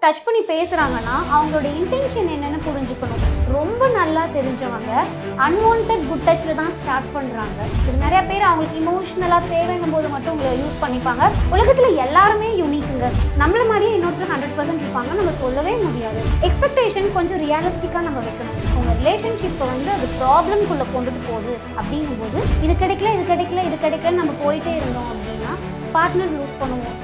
touch பண்ணி பேசுகிறாங்கன்னா அவங்களோட intention என்னன்னு புரிஞ்சுக்கணும் ரொம்ப நல்லா தெரிஞ்சவங்க அன்வான்ட் குட் டச்சில் தான் ஸ்டார்ட் பண்ணுறாங்க இது நிறைய பேர் அவங்களுக்கு இமோஷ்னலாக தேவைங்கும் போது மட்டும் உங்களை யூஸ் பண்ணிப்பாங்க உலகத்தில் எல்லாருமே யூனிக்குங்க நம்மள மாதிரியே இன்னொருத்தர் ஹண்ட்ரட் பர்சன்ட் இருப்பாங்க நம்ம சொல்லவே முடியாது எக்ஸ்பெக்டேஷன் கொஞ்சம் ரியலிஸ்டிக்காக நம்ம வைக்கணும் உங்கள் ரிலேஷன்ஷிப்பை வந்து அது ப்ராப்ளம்குள்ளே கொண்டுட்டு போகுது அப்படிங்கும்போது இது கிடைக்கல இது கிடைக்கல இது கிடைக்கல நம்ம போயிட்டே இருந்தோம் அப்படின்னா பார்ட்னர் லூஸ் பண்ணுவோம்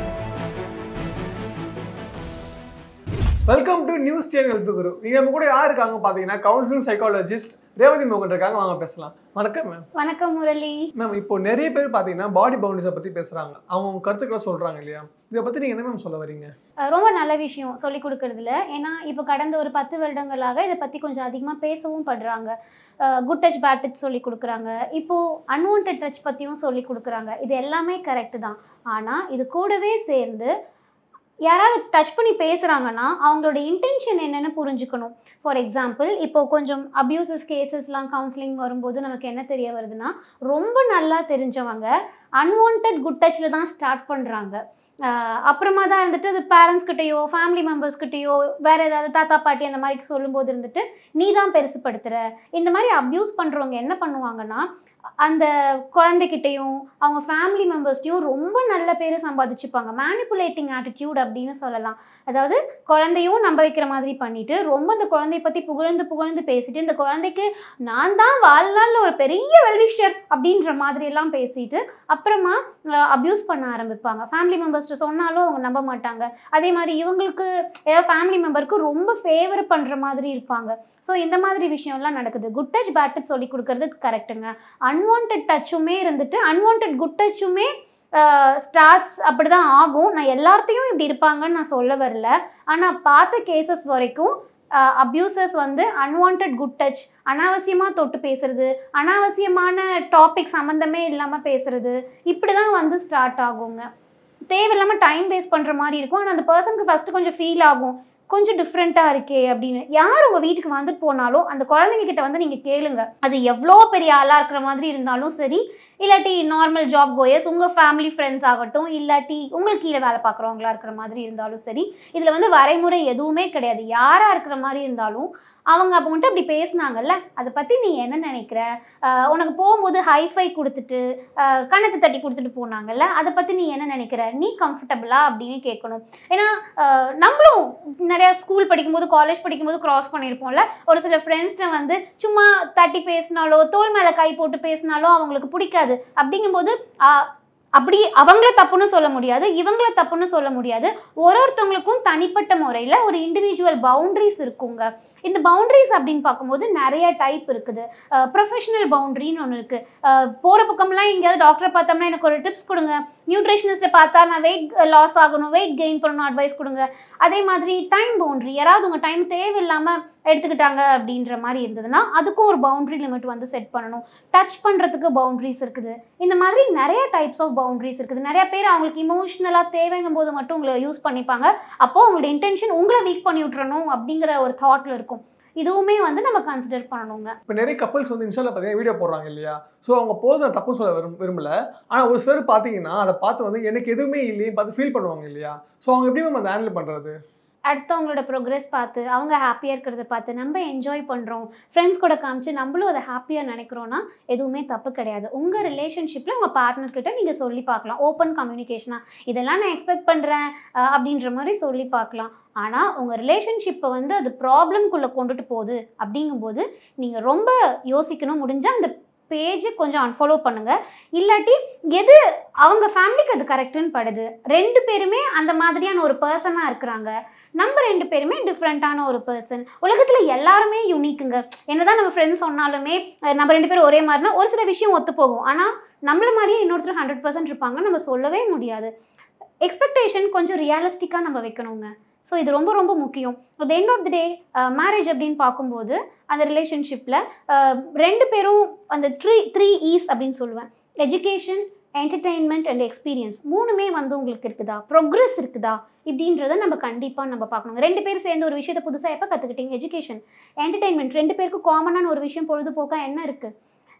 welcome to news channel health Guru நீங்க நம்ம கூட யார் இருக்காங்க பாத்தீங்கன்னா கவுன்சிலிங் சைக்காலஜிஸ்ட் ரேவதி மோகன் இருக்காங்க வாங்க பேசலாம் வணக்கம் மேம் வணக்கம் முரளி மேம் இப்போ நிறைய பேர் பாத்தீங்கன்னா பாடி பவுண்டரிஸை பத்தி பேசுறாங்க அவங்க கருத்துக்களை சொல்றாங்க இல்லையா இதை பத்தி நீங்க என்ன மேம் சொல்ல வரீங்க அஹ் ரொம்ப நல்ல விஷயம் சொல்லி கொடுக்கறதுல ஏன்னா இப்போ கடந்த ஒரு பத்து வருடங்களாக இதை பற்றி கொஞ்சம் அதிகமாக பேசவும் படுறாங்க குட் டச் பேட் டச் சொல்லி கொடுக்குறாங்க இப்போது அன்வான்ட் டச் பற்றியும் சொல்லி கொடுக்குறாங்க இது எல்லாமே கரெக்டு தான் ஆனால் இது கூடவே சேர்ந்து யாராவது டச் பண்ணி பேசுகிறாங்கன்னா அவங்களோட இன்டென்ஷன் என்னென்னு புரிஞ்சுக்கணும் ஃபார் எக்ஸாம்பிள் இப்போ கொஞ்சம் அப்யூசஸ் கேசஸ்லாம் கவுன்சிலிங் வரும்போது நமக்கு என்ன தெரிய வருதுன்னா ரொம்ப நல்லா தெரிஞ்சவங்க அன்வான்ட் குட் டச்சில் தான் ஸ்டார்ட் பண்ணுறாங்க அப்புறமா தான் இருந்துட்டு அது பேரண்ட்ஸ் கிட்டேயோ ஃபேமிலி மெம்பர்ஸ் கிட்டேயோ வேறு ஏதாவது தாத்தா பாட்டி அந்த மாதிரி சொல்லும்போது இருந்துட்டு நீ தான் பெருசுப்படுத்துகிற இந்த மாதிரி அப்யூஸ் பண்ணுறவங்க என்ன பண்ணுவாங்கன்னா அந்த குழந்தைகிட்டையும் அவங்க ஃபேமிலி மெம்பர்ஸ்டையும் ரொம்ப நல்ல பேர் சம்பாதிச்சுப்பாங்க மேனிப்புலேட்டிங் ஆட்டிடியூட் அப்படின்னு சொல்லலாம் அதாவது குழந்தையும் நம்ப வைக்கிற மாதிரி பண்ணிட்டு ரொம்ப அந்த குழந்தைய பற்றி புகழ்ந்து புகழ்ந்து பேசிட்டு இந்த குழந்தைக்கு நான் தான் வாழ்நாளில் ஒரு பெரிய வெல்விஷர் அப்படின்ற மாதிரி எல்லாம் பேசிட்டு அப்புறமா அப்யூஸ் பண்ண ஆரம்பிப்பாங்க ஃபேமிலி மெம்பர்ஸ்ட்டு சொன்னாலும் அவங்க நம்ப மாட்டாங்க அதே மாதிரி இவங்களுக்கு ஏதாவது ஃபேமிலி மெம்பருக்கு ரொம்ப ஃபேவர் பண்ணுற மாதிரி இருப்பாங்க ஸோ இந்த மாதிரி விஷயம்லாம் நடக்குது குட் டச் பேட் டச் சொல்லி கொடுக்கறது கரெக்டுங்க அன்வான்ட் டச்சுமே இருந்துட்டு அன்வான்ட் குட் டச்சுமே ஸ்டார்ட்ஸ் அப்படி தான் ஆகும் நான் எல்லார்ட்டையும் இப்படி இருப்பாங்கன்னு நான் சொல்ல வரல ஆனால் பார்த்த கேசஸ் வரைக்கும் அப்யூசர்ஸ் வந்து அன்வான்ட் குட் டச் அனாவசியமாக தொட்டு பேசுறது அனாவசியமான டாபிக் சம்மந்தமே இல்லாமல் பேசுறது இப்படி தான் வந்து ஸ்டார்ட் ஆகுங்க தேவையில்லாமல் டைம் வேஸ்ட் பண்ணுற மாதிரி இருக்கும் ஆனால் அந்த பர்சனுக்கு ஃபஸ்ட்டு கொஞ்சம் ஃபீல் ஆகும் கொஞ்சம் டிஃப்ரெண்ட்டாக இருக்கே அப்படின்னு யார் உங்கள் வீட்டுக்கு வந்துட்டு போனாலும் அந்த குழந்தைங்க கிட்ட வந்து நீங்கள் கேளுங்க அது எவ்வளோ பெரிய ஆளாக இருக்கிற மாதிரி இருந்தாலும் சரி இல்லாட்டி நார்மல் ஜாப் கோயர்ஸ் உங்கள் ஃபேமிலி ஃப்ரெண்ட்ஸ் ஆகட்டும் இல்லாட்டி உங்களுக்கு கீழே வேலை பார்க்குறவங்களா இருக்கிற மாதிரி இருந்தாலும் சரி இதில் வந்து வரைமுறை எதுவுமே கிடையாது யாராக இருக்கிற மாதிரி இருந்தாலும் அவங்க அப்போ மட்டும் அப்படி பேசுனாங்கல்ல அதை பற்றி நீ என்ன நினைக்கிற உனக்கு போகும்போது ஹைஃபை கொடுத்துட்டு கணக்கு தட்டி கொடுத்துட்டு போனாங்கல்ல அதை பற்றி நீ என்ன நினைக்கிற நீ கம்ஃபர்டபுளா அப்படின்னு கேட்கணும் ஏன்னா நம்மளும் நிறையா ஸ்கூல் படிக்கும்போது காலேஜ் படிக்கும்போது க்ராஸ் பண்ணியிருப்போம்ல ஒரு சில ஃப்ரெண்ட்ஸ்கிட்ட வந்து சும்மா தட்டி பேசினாலோ தோல் மேலே கை போட்டு பேசினாலோ அவங்களுக்கு பிடிக்காது அப்படிங்கும்போது அப்படி அவங்கள தப்புன்னு சொல்ல முடியாது இவங்கள தப்புன்னு சொல்ல முடியாது ஒரு ஒருத்தவங்களுக்கும் தனிப்பட்ட முறையில் ஒரு இண்டிவிஜுவல் பவுண்ட்ரிஸ் இருக்குங்க இந்த பவுண்ட்ரிஸ் அப்படின்னு பார்க்கும்போது நிறைய டைப் இருக்குது ப்ரொஃபஷனல் பவுண்ட்ரின்னு ஒன்று இருக்குது போகிற பக்கம்லாம் எங்கேயாவது டாக்டரை பார்த்தோம்னா எனக்கு ஒரு டிப்ஸ் கொடுங்க நியூட்ரிஷனிஸ்ட்டை பார்த்தா நான் வெயிட் லாஸ் ஆகணும் வெயிட் கெயின் பண்ணணும் அட்வைஸ் கொடுங்க அதே மாதிரி டைம் பவுண்ட்ரி யாராவது உங்கள் டைம் தேவையில்லாமல் எடுத்துக்கிட்டாங்க அப்படின்ற மாதிரி இருந்ததுன்னா அதுக்கும் ஒரு பவுண்ட்ரி லிமிட் வந்து செட் பண்ணணும் டச் பண்ணுறதுக்கு பவுண்ட்ரிஸ் இருக்குது இந்த மாதிரி நிறைய டைப்ஸ் ஆஃப் பவுண்ட்ரிஸ் இருக்குது நிறைய பேர் அவங்களுக்கு இமோஷ்னலாக தேவைங்கும் போது மட்டும் உங்களை யூஸ் பண்ணிப்பாங்க அப்போது உங்களோட இன்டென்ஷன் உங்களை வீக் பண்ணி விட்டுறணும் அப்படிங்கிற ஒரு தாட்டில் இருக்கும் இதுவுமே வந்து நம்ம கன்சிடர் பண்ணணுங்க இப்போ நிறைய கப்பல்ஸ் வந்து இன்ஸ்டால பார்த்தீங்கன்னா வீடியோ போடுறாங்க இல்லையா ஸோ அவங்க போதும் நான் தப்பு சொல்ல விரும் விரும்பல ஆனால் ஒரு சிலர் பார்த்தீங்கன்னா அதை பார்த்து வந்து எனக்கு எதுவுமே இல்லையே பார்த்து ஃபீல் பண்ணுவாங்க இல்லையா ஸோ அவங்க எப்படி நம்ம அதை ஹேண்டில் பண்ணுறது அடுத்தவங்களோட ப்ரோக்ரஸ் பார்த்து அவங்க ஹாப்பியாக இருக்கிறத பார்த்து நம்ம என்ஜாய் பண்ணுறோம் ஃப்ரெண்ட்ஸ் கூட காமிச்சு நம்மளும் அதை ஹாப்பியாக நினைக்கிறோன்னா எதுவுமே தப்பு கிடையாது உங்கள் ரிலேஷன்ஷிப்பில் உங்கள் பார்ட்னர்கிட்ட நீங்கள் சொல்லி பார்க்கலாம் ஓப்பன் கம்யூனிகேஷனாக இதெல்லாம் நான் எக்ஸ்பெக்ட் பண்ணுறேன் அப்படின்ற மாதிரி சொல்லி பார்க்கலாம் ஆனால் உங்கள் ரிலேஷன்ஷிப்பை வந்து அது ப்ராப்ளம்குள்ளே கொண்டுட்டு போகுது அப்படிங்கும்போது நீங்கள் ரொம்ப யோசிக்கணும் முடிஞ்சால் அந்த பேஜை கொஞ்சம் அன்ஃபாலோ பண்ணுங்கள் இல்லாட்டி எது அவங்க ஃபேமிலிக்கு அது கரெக்டுன்னு படுது ரெண்டு பேருமே அந்த மாதிரியான ஒரு பர்சனாக இருக்கிறாங்க நம்ம ரெண்டு பேருமே டிஃப்ரெண்ட்டான ஒரு பர்சன் உலகத்தில் எல்லாருமே யூனிக்குங்க என்னதான் நம்ம ஃப்ரெண்ட்ஸ் சொன்னாலுமே நம்ம ரெண்டு பேரும் ஒரே மாதிரினா ஒரு சில விஷயம் ஒத்து போகும் ஆனால் நம்மள மாதிரியே இன்னொருத்தர் ஹண்ட்ரட் பர்சன்ட் இருப்பாங்க நம்ம சொல்லவே முடியாது எக்ஸ்பெக்டேஷன் கொஞ்சம் ரியாலிஸ்டிக்காக நம்ம வைக்கணுங்க ஸோ இது ரொம்ப ரொம்ப முக்கியம் at end of the day marriage அப்படின்னு பார்க்கும்போது அந்த ரிலேஷன்ஷிப்பில் ரெண்டு பேரும் அந்த த்ரீ த்ரீ ஈஸ் அப்படின்னு சொல்லுவேன் எஜுகேஷன் என்டர்டெயின்மெண்ட் அண்ட் எக்ஸ்பீரியன்ஸ் மூணுமே வந்து உங்களுக்கு இருக்குதா ப்ரோக்ரஸ் இருக்குதா இப்படின்றத நம்ம கண்டிப்பாக நம்ம பார்க்கணும் ரெண்டு பேரும் சேர்ந்து ஒரு விஷயத்தை புதுசாக எப்போ கற்றுக்கிட்டீங்க எஜுகேஷன் என்டர்டெயின்மெண்ட் ரெண்டு பேருக்கும் காமனான ஒரு விஷயம் பொழுதுபோக்காக என்ன இருக்குது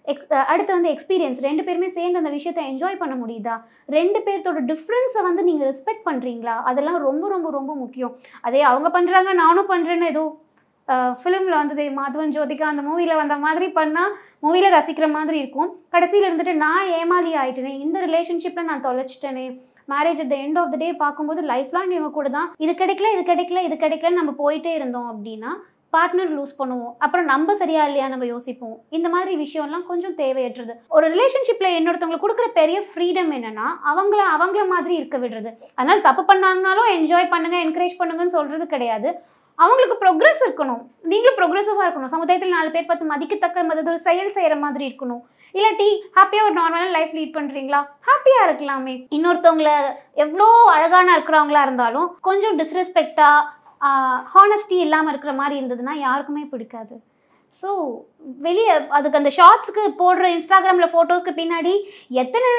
எக்ஸ் அடுத்து வந்து எக்ஸ்பீரியன்ஸ் ரெண்டு பேருமே சேர்ந்து அந்த விஷயத்தை என்ஜாய் பண்ண முடியுதா ரெண்டு பேர்த்தோட டிஃப்ரென்ஸை வந்து நீங்கள் ரெஸ்பெக்ட் பண்ணுறீங்களா அதெல்லாம் ரொம்ப ரொம்ப ரொம்ப முக்கியம் அதே அவங்க பண்ணுறாங்க நானும் பண்ணுறேன்னு ஏதோ ஃபிலிமில் வந்தது மாதவன் ஜோதிகா அந்த மூவியில் வந்த மாதிரி பண்ணால் மூவியில் ரசிக்கிற மாதிரி இருக்கும் கடைசியில் இருந்துட்டு நான் ஏமாளி ஆயிட்டேனே இந்த ரிலேஷன்ஷிப்பில் நான் தொலைச்சிட்டேனே marriage at the end of the day பார்க்கும்போது லைஃப் லாங் இவங்க கூட தான் இது கிடைக்கல இது கிடைக்கல இது கிடைக்கலன்னு நம்ம போயிட்டே இருந்தோம் அப்படின்னா பார்ட்னர் லூஸ் பண்ணுவோம் அப்புறம் நம்ம சரியா இல்லையா நம்ம யோசிப்போம் இந்த மாதிரி விஷயம்லாம் கொஞ்சம் தேவையற்றது ஒரு ரிலேஷன்ஷிப்பில் இன்னொருத்தவங்களுக்கு கொடுக்குற பெரிய ஃப்ரீடம் என்னன்னா அவங்கள அவங்கள மாதிரி இருக்க விடுறது அதனால தப்பு பண்ணாங்கனாலும் என்ஜாய் பண்ணுங்க என்கரேஜ் பண்ணுங்கன்னு சொல்றது கிடையாது அவங்களுக்கு ப்ரோக்ரஸ் இருக்கணும் நீங்களும் ப்ரோக்ரெசிவாக இருக்கணும் சமுதாயத்தில் நாலு பேர் பார்த்து மதிக்கத்தக்க மது ஒரு செயல் செய்கிற மாதிரி இருக்கணும் இல்லாட்டி ஹாப்பியாக ஒரு நார்மலான லைஃப் லீட் பண்ணுறீங்களா ஹாப்பியாக இருக்கலாமே இன்னொருத்தவங்கள எவ்வளோ அழகான இருக்கிறவங்களா இருந்தாலும் கொஞ்சம் டிஸ்ரெஸ்பெக்டாக ஹானஸ்டி இல்லாமல் இருக்கிற மாதிரி இருந்ததுன்னா யாருக்குமே பிடிக்காது ஸோ வெளியே அதுக்கு அந்த ஷார்ட்ஸுக்கு போடுற இன்ஸ்டாகிராமில் ஃபோட்டோஸ்க்கு பின்னாடி எத்தனை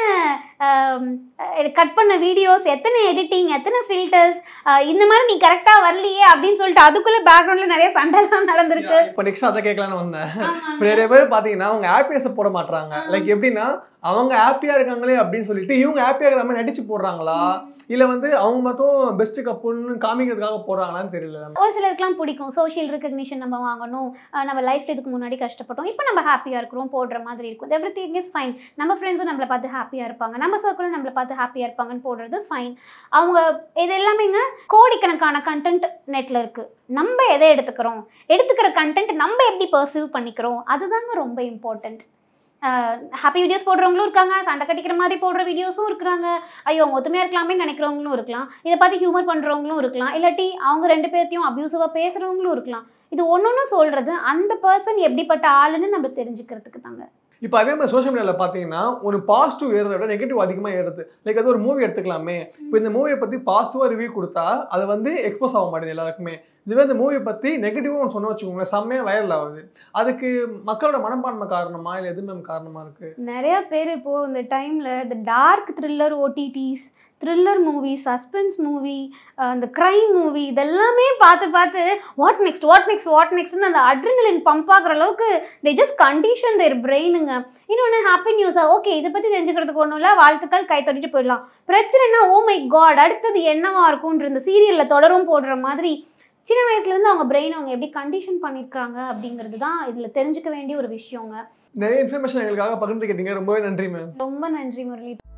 கட் பண்ண வீடியோஸ் எத்தனை எடிட்டிங் எத்தனை ஃபில்டர்ஸ் இந்த மாதிரி நீ கரெக்டாக வரலையே அப்படின்னு சொல்லிட்டு அதுக்குள்ளே பேக்ரவுண்டில் நிறைய சண்டைலாம் நடந்திருக்கு இப்போ நெக்ஸ்ட் அதை கேட்கலான்னு வந்தேன் இப்போ நிறைய பேர் பார்த்தீங்கன்னா அவங்க ஹாப்பினஸை போட மாட்றாங்க லைக் எப்படின்னா அவங்க ஹாப்பியாக இருக்காங்களே அப்படின்னு சொல்லிட்டு இவங்க ஹாப்பியாக இருக்கிற மாதிரி நடிச்சு போடுறாங்களா இல்லை வந்து அவங்க மட்டும் பெஸ்ட் கப்புள்னு காமிக்கிறதுக்காக போடுறாங்களான்னு தெரியல ஒரு சிலருக்குலாம் பிடிக்கும் சோஷியல் ரெக்கக்னிஷன் நம்ம வாங்கணும் அஹ் நம்ம லைஃப்ல இதுக்கு முன்னாடி கஷ்டப்பட்டோம் இப்போ நம்ம ஹாப்பியாக இருக்கிறோம் போடுற மாதிரி இருக்கும் எவ்ரி திங் இஸ் ஃபைன் நம்ம ஃப்ரெண்ட்ஸும் நம்மளை பார்த்து ஹாப்பியாக இருப்பாங்க நம்ம சர்க்கிளும் நம்மளை பார்த்து ஹாப்பியாக இருப்பாங்கன்னு போடுறது ஃபைன் அவங்க இது எல்லாமேங்க கோடிக்கணக்கான கண்டென்ட் நெட்டில் இருக்குது நம்ம எதை எடுத்துக்கிறோம் எடுத்துக்கிற கண்டென்ட் நம்ம எப்படி பர்சீவ் பண்ணிக்கிறோம் அதுதாங்க ரொம்ப இம்பார்ட்டண்ட் ஹாப்பி வீடியோஸ் போடுறவங்களும் இருக்காங்க சண்டை கட்டிக்கிற மாதிரி போடுற வீடியோஸும் இருக்கிறாங்க ஐயோ அவங்க ஒத்துமையாக இருக்கலாமே நினைக்கிறவங்களும் இருக்கலாம் இதை பார்த்து ஹியூமர் பண்ணுறவங்களும் இருக்கலாம் இல்லாட்டி அவங்க ரெண்டு பேர்த்தையும் அப்யூசிவாக பேசுகிறவங்களும் இருக்கலாம் இது ஒன்று ஒன்று சொல்கிறது அந்த பர்சன் எப்படிப்பட்ட ஆளுன்னு நம்ம தெரிஞ்சுக்கிறதுக்கு தாங்க இப்போ அதே மாதிரி சோஷியல் மீடியாவில் பார்த்தீங்கன்னா ஒரு பாசிட்டிவ் ஏறதை விட நெகட்டிவ் அதிகமாக ஏறுது லைக் அது ஒரு மூவி எடுத்துக்கலாமே இப்போ இந்த மூவியை பற்றி பாசிட்டிவாக ரிவ்யூ கொடுத்தா அது வந்து எக்ஸ்போஸ் ஆக மாட்டேங்குது எல்லாருக்குமே இதுவே இந்த மூவியை பற்றி நெகட்டிவாக ஒன்று சொன்ன வச்சுக்கோங்களேன் செம்மையாக வைரல் ஆகுது அதுக்கு மக்களோட மனப்பான்மை காரணமா இல்லை எது மேம் காரணமாக இருக்குது நிறைய பேர் இப்போது இந்த டைமில் இந்த dark thriller OTTs thriller movie suspense movie அந்த க்ரைம் மூவி இதெல்லாமே பார்த்து பார்த்து what next what next what நெக்ஸ்ட்னு அந்த அட்ரினலின் பம்ப் ஆகுற அளவுக்கு தே ஜஸ்ட் கண்டிஷன் தேர் பிரெயினுங்க இன்னொன்று ஹாப்பி நியூஸா ஓகே இதை பற்றி தெரிஞ்சுக்கிறதுக்கு ஒன்றும் இல்லை வாழ்த்துக்கள் கை தட்டிட்டு போயிடலாம் பிரச்சனைனா ஓ மை காட் அடுத்தது என்னவா இருக்கும்ன்ற இந்த சீரியலில் தொடரும் போடுற மாதிரி சின்ன வயசுலேருந்து அவங்க பிரெயின் அவங்க எப்படி கண்டிஷன் பண்ணியிருக்காங்க அப்படிங்கிறது தான் இதில் தெரிஞ்சுக்க வேண்டிய ஒரு விஷயங்க நிறைய இன்ஃபர்மேஷன் எங்களுக்காக பகிர்ந்துக்கிட்டீங்க ரொம்பவே நன்றி மேம் ரொம்ப நன்றி முரளி